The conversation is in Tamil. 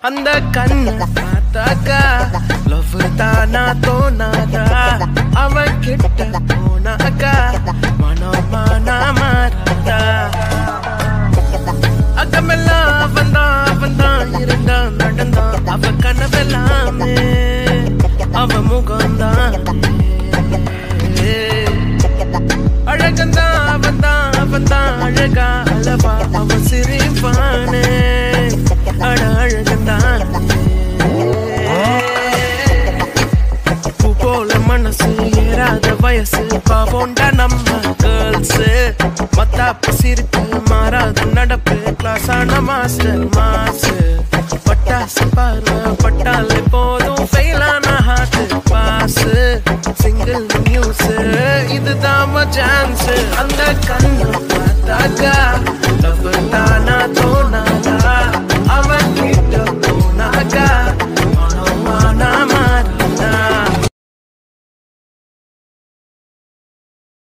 அந்த கண்ணு பார்த்தாக்கா லவ் தானா தோணாதா அவ கிட்ட போனாக்கா மனமானா மாறாதா அகமெல்லாம் அவன்தான் அவன்தான் இருந்தான் நடந்தான் அவ கனவெல்லாமே அவ முகம்தான் அழகந்தான் அவன்தான் அவன்தான் அழகா அளவா அவ சிரிப்பானே அழ அழகந்தான் பூ போல மனசு ஏறாத வயசு பாவோண்டா நம்ம கேர்ள்ஸ் மத்தாப்பு சிரிப்பு மாறாத நடப்பு கிளாஸ் ஆன மாஸ்டர் மாசு பட்டாசு பார்வை பட்டாலே போதும் ஃபெயிலான ஹார்ட் பாஸ் சிங்கிள் நியூஸ் இதுதான் சான்ஸ் அந்த கண்ணு பார்த்தாக்கா லவ் தானா தோணாதா